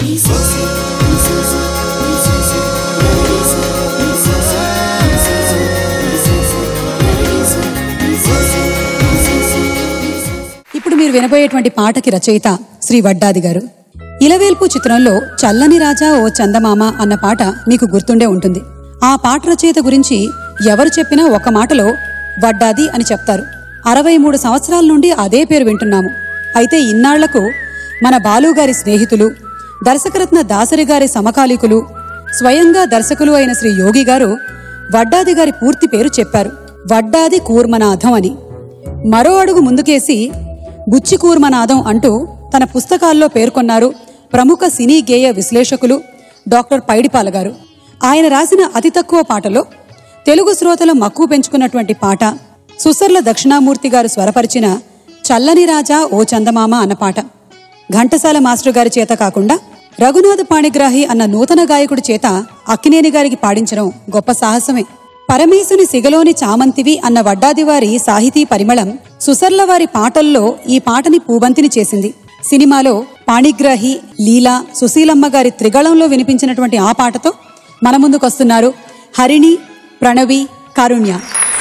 ఇప్పుడు మీరు వినబోయేటువంటి పాటకి రచయిత శ్రీ వడ్డాది గారు ఇలవేల్పు చిత్రంలో చల్లని రాజా ఓ చందమామ అన్న పాట మీకు గుర్తుండే ఉంటుంది ఆ పాట రచయిత గురించి ఎవరు చెప్పినా ఒక మాటలో వడ్డాది అని చెప్తారు అరవై మూడు సంవత్సరాల నుండి అదే పేరు వింటున్నాము అయితే ఇన్నాళ్లకు మన బాలుగారి స్నేహితులు దర్శకరత్న దాసరి గారి సమకాలీకులు స్వయంగా దర్శకులు అయిన శ్రీ యోగి గారు వడ్డాది గారి పూర్తి పేరు చెప్పారు వడ్డాది కూర్మనాథం అని మరో అడుగు ముందుకేసి బుచ్చికూర్మనాదం అంటూ తన పుస్తకాల్లో పేర్కొన్నారు ప్రముఖ సినీ గేయ విశ్లేషకులు డాక్టర్ పైడిపాల గారు ఆయన రాసిన అతి తక్కువ పాటలో తెలుగు శ్రోతలు మక్కువ పెంచుకున్నటువంటి పాట సుసర్ల దక్షిణామూర్తి గారు స్వరపరిచిన చల్లని రాజా ఓ చందమామ అన్న పాట ఘంటసాల మాస్టర్ గారి చేత కాకుండా రఘునాథ పాణిగ్రాహి అన్న నూతన గాయకుడి చేత అక్కినేని గారికి పాడించడం గొప్ప సాహసమే పరమేశుని సిగలోని చామంతివి అన్న వడ్డాదివారి సాహితీ పరిమళం సుసర్ల వారి పాటల్లో ఈ పాటని పూబంతిని చేసింది సినిమాలో పాణిగ్రాహి లీలా సుశీలమ్మ గారి త్రిగళంలో వినిపించినటువంటి ఆ పాటతో మన ముందుకొస్తున్నారు హరిణి ప్రణవి కారుణ్య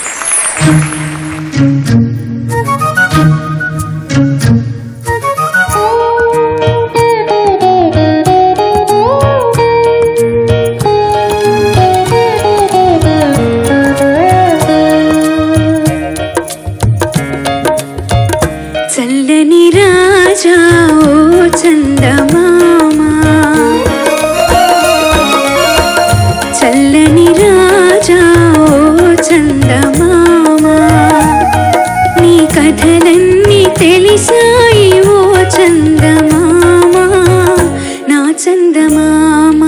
చల్లని రాజా ఓ చందమామ చల్లని రాజా ఓ చందమామ నీ కథలన్నీ తెలిసాయి ఓ చందమామ నా చందమామ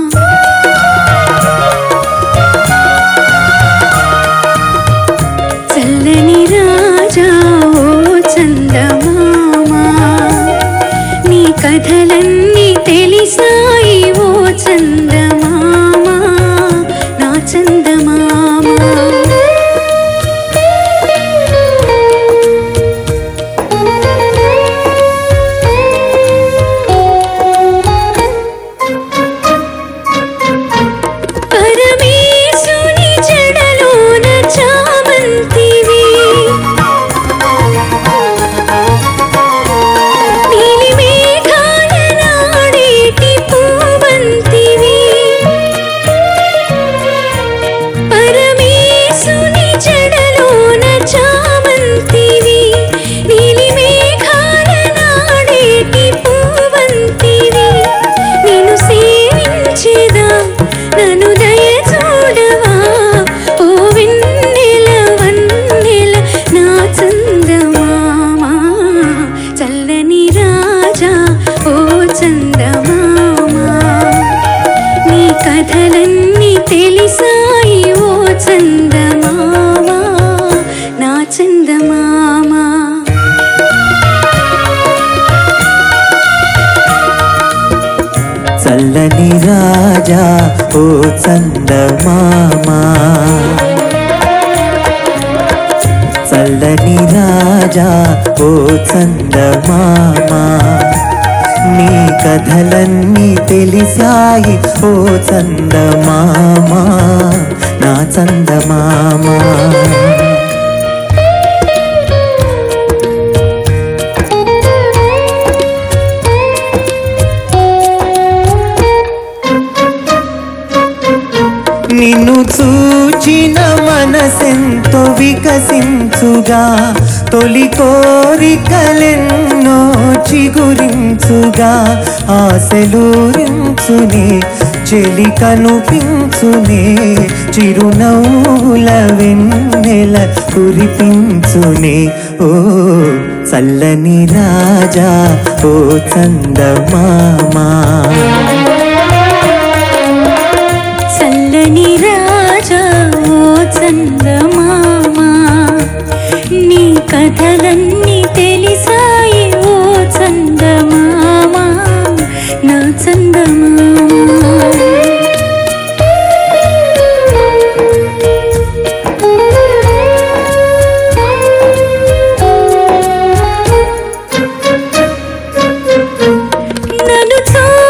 చల్లని రాజా ఓ చందమామ నీ కథలన్నీ తెలిసాయి ఓ చందమామ నా చందమామ పరమేశుని జడలోన చామంతివి నీలి మేఘాల నాడేటి పూవంతివి పరమేశుని జడలోన చామంతివి నీలి మేఘాల నాడేటి పూవంతివి నిన్ను సేవించేదా నన్ను దయ చూడవా ఓ వెన్నెల వన్నెల నా చందమామ చల్లని రాజా ఓ చందమామ నీ కథలన్నీ తెలిసాయి ఓ చందమామ నా చందమామ చల్లని రాజా ఓ చందమామా చల్లని రాజా ఓ చందమామా నీ కథలన్నీ తెలిసాయి ఓ చందమామా నా చందమామా నిన్ను చూచిన మనసెంతో వికసించుగా తొలి కోరికలెన్నో చిగురించుగా ఆశలూరించునే చెలి కనుపించునే చిరునవ్వుల వెన్నెల కురిపించునే ఓ చల్లని రాజా ఓ చందమామా చల్లని రాజా ఓ చందమామ నీ కథలన్నీ తెలిసాయి ఓ చందమామ నా చందమామ నన్ను చూ